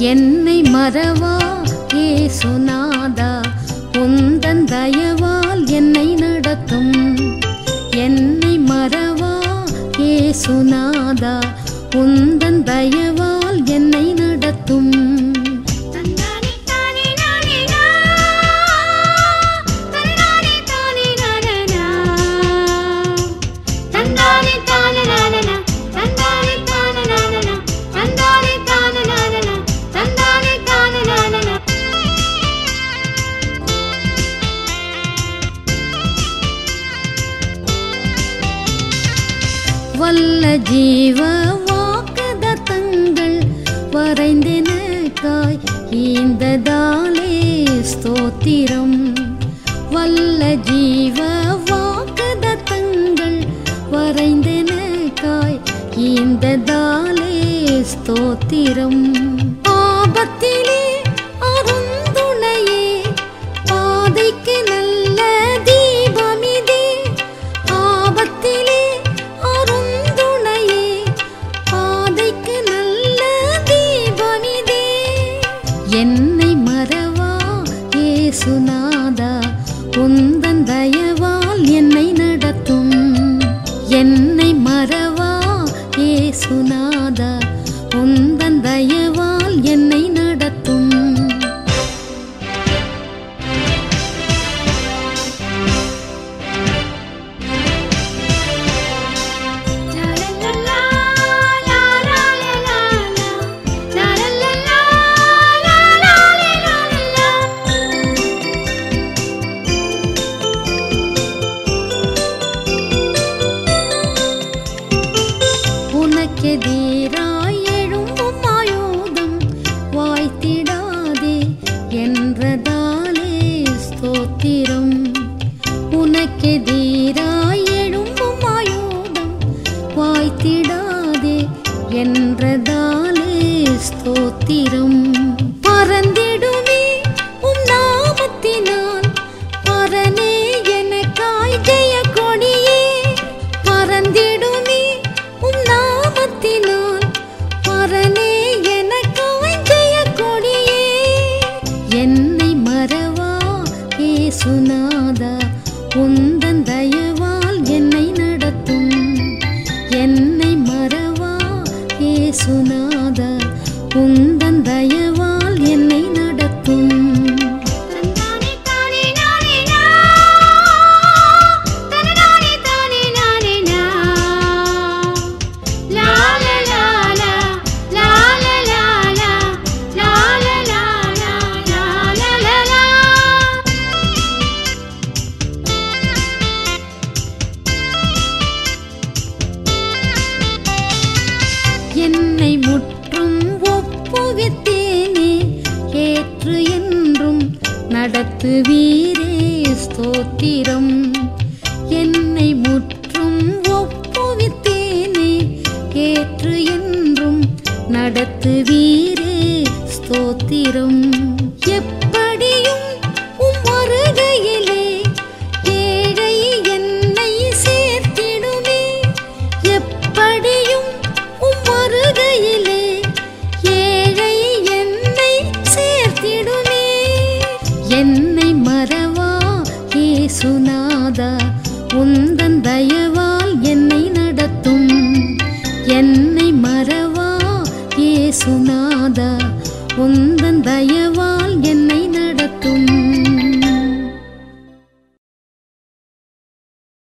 என்னை மறவா ஏசுநாதா உந்தன் தயவால் என்னை நடத்தும் என்னை மறவா ஏசுநாதா உந்தன் தயவால் என்னை நடத்தும் தந்தானே தானே நானே நா தந்தானே தானே நானே நா தந்தானே தானே நானே நா தந்தானே தானே நானே நா தந்தானே தானே நானே நா தந்தானே தானே நானே நா வல்ல ஜீவ வாக்குதத்தங்கள் வரைந்தெனக்காய் ஈந்ததாலே ஸ்தோத்திரம் வல்ல ஜீவ வாக்குதத்தங்கள் வரைந்தெனக்காய் ஈந்ததாலே ஸ்தோத்திரம் ஆபத்திலே அருந்துணையே பாதைக்கு நல்ல தீபமிதே ஆபத்திலே அருந்துணையே பாதைக்கு நல்ல தீபமிதே என்னை மறவா ஏசுநாதா உந்தன் தயவால் என்னை நடத்தும் என்னை மறவா ஏசுநாதா உந்தன் தயவால் என்னை நடத்தும் லா லா லா லா லா லா லா லா லா லா லா லா லா உனக்கெதிராய் எழும்பும் ஆயுதம் வாய்த்திடாதே என்றதாலே ஸ்தோத்திரம் உனக்கெதிராய் எழும்பும் ஆயுதம் வாய்த்திடாதே என்றதாலே ஸ்தோத்திரம் பறந்திடுமே உம் நாமத்தினால் பரனே எனக்காய் ஜெய கொடியே பறந்திடுமே உம் நாமத்தினால் பரனே எனக்காய் ஜெய கொடியே என்னை மறவா ஏசுநாதா உந்தன் தயவால் என்னை நடத்தும் என்னை மறவா ஏசுநாதா உந்தன் தயவால் என்னை நடத்தும் தந்தானே தானே நானே நா தந்தானே தானே நானே நா லா லா லா லா லா லா லா லா லா லா லா லா லா லா லா என்னை முற்றும் ஒப்புவித்தேனே ஏற்று என்றும் நடத்துவீரே ஸ்தோத்திரம் என்னை முற்றும் ஒப்புவித்தேனே ஏற்று என்றும் நடத்துவீரே ஸ்தோத்திரம் எப்படியும் உம் வருகையிலே ஏழை என்னை சேர்த்திடுமே எப்படியும் உம் வருகையிலே ஏழை என்னை சேர்த்திடுமே என்னை மறவா ஏசுநாதா உந்தன் தயவால் என்னை நடத்தும் என்னை மறவா ஏசுநாதா உந்தன் தயவால் என்னை நடத்தும்